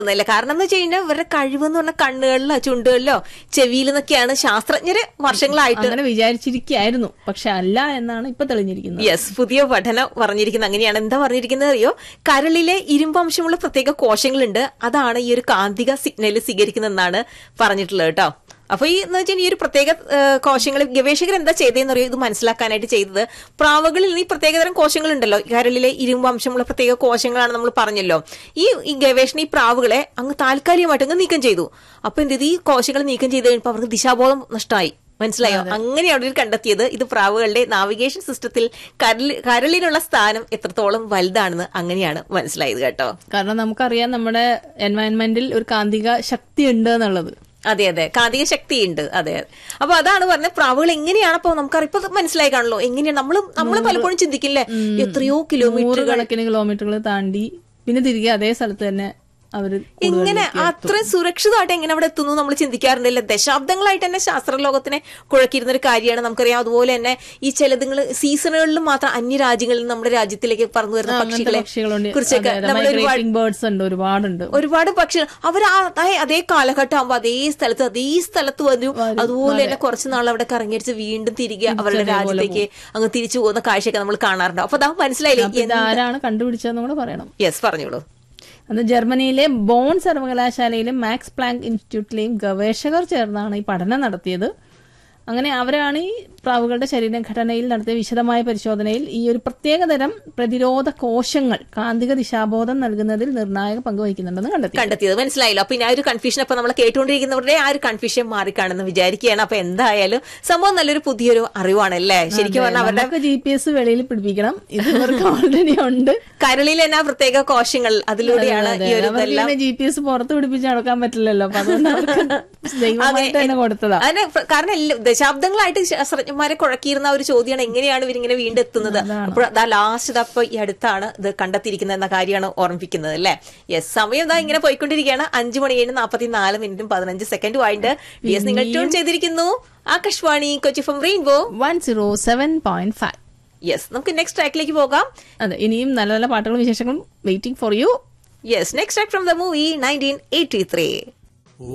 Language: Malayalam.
ല്ല കാരണം എന്ന് വെച്ച് കഴിഞ്ഞാൽ ഇവരുടെ കഴിവ് എന്ന് പറഞ്ഞാൽ കണ്ണുകളിലോ ചുണ്ടുകളിലോ ചെവിയിലെന്നൊക്കെയാണ് ശാസ്ത്രജ്ഞര് വർഷങ്ങളായിട്ട് അങ്ങനെ വിചാരിച്ചിരിക്കായിരുന്നു പക്ഷെ അല്ല എന്നാണ് ഇപ്പൊ തെളിഞ്ഞിരിക്കുന്നത് യെസ് പുതിയ പഠനം പറഞ്ഞിരിക്കുന്നത് അങ്ങനെയാണ് എന്താ പറഞ്ഞിരിക്കുന്നത് അറിയോ കരളിലെ ഇരുമ്പംശമുള്ള പ്രത്യേക കോശങ്ങളുണ്ട് അതാണ് ഈ ഒരു കാന്തിക സിഗ്നൽ സ്വീകരിക്കുന്നതെന്നാണ് പറഞ്ഞിട്ടുള്ളത് കേട്ടോ അപ്പൊ ഈ എന്ന് വെച്ചാൽ ഈ ഒരു പ്രത്യേക കോശങ്ങൾ ഗവേഷകർ എന്താ ചെയ്തതെന്ന് അറിയോ ഇത് മനസ്സിലാക്കാനായിട്ട് ചെയ്തത് പ്രാവുകളിൽ ഈ പ്രത്യേകതരം കോശങ്ങളുണ്ടല്ലോ കരളിലെ ഇരുമ്പ് അംശമുള്ള പ്രത്യേക കോശങ്ങളാണ് നമ്മൾ പറഞ്ഞല്ലോ ഈ ഈ ഗവേഷണ ഈ പ്രാവുകളെ അങ്ങ് താൽക്കാലികമായിട്ട് അങ്ങ് നീക്കം ചെയ്തു അപ്പൊ എന്ത് ചെയ്തു? ഈ കോശങ്ങൾ നീക്കം ചെയ്ത് കഴിഞ്ഞപ്പോൾ അവർക്ക് ദിശാബോധം നഷ്ടമായി മനസ്സിലായോ അങ്ങനെയാണ് ഇവർ കണ്ടെത്തിയത് ഇത് പ്രാവുകളുടെ നാവിഗേഷൻ സിസ്റ്റത്തിൽ കരളി കരളിനുള്ള സ്ഥാനം എത്രത്തോളം വലുതാണെന്ന് അങ്ങനെയാണ് മനസ്സിലായത് കേട്ടോ കാരണം നമുക്കറിയാം നമ്മുടെ എൻവയൺമെന്റിൽ ഒരു കാന്തിക ശക്തി ഉണ്ട് എന്നുള്ളത് അതെ അതെ കാന്തിക ശക്തിയുണ്ട് അതെ അപ്പൊ അതാണ് പറഞ്ഞത് പ്രാവുകൾ എങ്ങനെയാണ് അപ്പൊ നമുക്കറിയാം ഇപ്പൊ മനസ്സിലായി കാണല്ലോ എങ്ങനെയാണ് നമ്മൾ നമ്മൾ പലപ്പോഴും ചിന്തിക്കില്ലേ എത്രയോ കിലോമീറ്റർ നൂറുകണക്കിന് കിലോമീറ്ററുകൾ താണ്ടി പിന്നെ തിരികെ അതേ സ്ഥലത്ത് തന്നെ അവര് ഇങ്ങനെ അത്രയും സുരക്ഷിതമായിട്ട് എങ്ങനെ അവിടെ എത്തുന്നു നമ്മൾ ചിന്തിക്കാറുണ്ടല്ലോ ദശാബ്ദങ്ങളായിട്ട് തന്നെ ശാസ്ത്രലോകത്തിനെ കുഴക്കിയിരുന്ന ഒരു കാര്യമാണ് നമുക്കറിയാം അതുപോലെ തന്നെ ഈ ചിലതുങ്ങൾ സീസണുകളിലും മാത്രം അന്യ രാജ്യങ്ങളിൽ നിന്ന് നമ്മുടെ രാജ്യത്തിലേക്ക് പറന്നു വരുന്ന പക്ഷികളെ പക്ഷികളുണ്ട് കുറിച്ചൊക്കെ നമ്മൾ ഒരുപാട് മൈഗ്രേറ്റിംഗ് ബേർഡ്സ് ഉണ്ട് ഒരുപാടുണ്ട് ഒരുപാട് പക്ഷികൾ അവർ അതേ കാലഘട്ടം ആകുമ്പോൾ അതേ സ്ഥലത്ത് അതേ സ്ഥലത്ത് വരും അതുപോലെ തന്നെ കുറച്ച് നാൾ അവിടെ കറങ്ങിയടിച്ച് വീണ്ടും തിരികെ അവരുടെ രാജ്യത്തേക്ക് അങ്ങ് തിരിച്ചു പോകുന്ന കാഴ്ചയൊക്കെ നമ്മൾ കാണാറുണ്ട് അപ്പൊ അതാ മനസ്സിലായില്ലേ ഇത് ആരാണ് കണ്ടുപിടിച്ചതെന്ന് കൂടെ പറയണം യെസ് പറഞ്ഞോളൂ അന്ന് ജർമ്മനിയിലെ ബോൺ സർവകലാശാലയിലും മാക്സ് പ്ലാങ്ക് ഇൻസ്റ്റിറ്റ്യൂട്ടിലെയും ഗവേഷകർ ചേർന്നാണ് ഈ പഠനം നടത്തിയത് അങ്ങനെ അവരാണ് ഈ പ്രാവുകളുടെ ശരീരഘടനയിൽ നടത്തിയ വിശദമായ പരിശോധനയിൽ ഈ ഒരു പ്രത്യേകതരം പ്രതിരോധ കോശങ്ങൾ കാന്തിക ദിശാബോധം നൽകുന്നതിൽ നിർണായക പങ്ക് വഹിക്കുന്നുണ്ടെന്ന് കണ്ടെത്തി കണ്ടെത്തിയത് മനസ്സിലായല്ലോ പിന്നെ ആ ഒരു കൺഫ്യൂഷൻ അപ്പൊ നമ്മൾ കേട്ടുകൊണ്ടിരിക്കുന്നവരുടെ ആ ഒരു കൺഫ്യൂഷൻ മാറിക്കാണെന്ന് വിചാരിക്കുകയാണ് അപ്പൊ എന്തായാലും സംഭവം നല്ലൊരു പുതിയൊരു അറിവാണല്ലേ ശരിക്കും പറഞ്ഞാൽ അവരുടെ നമുക്ക് ജി പി എസ് വെളിയിൽ പിടിപ്പിക്കണം ഇത് ഇവർക്ക് ഓൾറെഡി ഉണ്ട് കരളിൽ തന്നെ ആ പ്രത്യേക കോശങ്ങൾ അതിലൂടെയാണ് ഈ ഒരു ഇതെല്ലാം ജി പി എസ് പുറത്ത് പിടിപ്പിച്ച് നടക്കാൻ പറ്റില്ലല്ലോ അപ്പൊ അതുകൊണ്ട് അവർക്ക് ദൈവമായിട്ട് തന്നെ കൊടുത്തതാ അതിന് പ്ര- കാരണം എല്ലാ- ദശാബ്ദങ്ങളായിട്ട് ശാസ്ത്രജ്ഞന്മാരെ കുഴക്കിയിരുന്ന ആ ഒരു ചോദ്യമാണ് എങ്ങനെയാണ് ഇവരിങ്ങനെ വീണ്ടും എത്തുന്നത് അപ്പോൾ അതാ ലാസ്റ്റ് ഇതപ്പോ ഈ അടുത്താണ് ഇത് കണ്ടെത്തിയിരിക്കുന്നത് എന്ന കാര്യമാണ് ഓർമ്മിപ്പിക്കുന്നത് അല്ലേ യെസ് സമയം ഇതാ ഇങ്ങനെ പോയിക്കൊണ്ടിരിക്കുകയാണ് അഞ്ചു മണി ഏഴ് നാൽപ്പത്തി നാല് മിനിറ്റും പതിനഞ്ച് സെക്കൻഡും ആയിട്ട് യെസ് നിങ്ങൾ ട്യൂൺ ചെയ്തിരിക്കുന്നു Akashvani Kochi from rainbow one zero seven point five yes നമുക്ക് നെക്സ്റ്റ് ട്രാക്കിലേക്ക് പോകാം അതെ ഇനിയും നല്ല നല്ല പാട്ടുകളും വിശേഷങ്ങളും waiting for you yes next track from the movie nineteen eighty three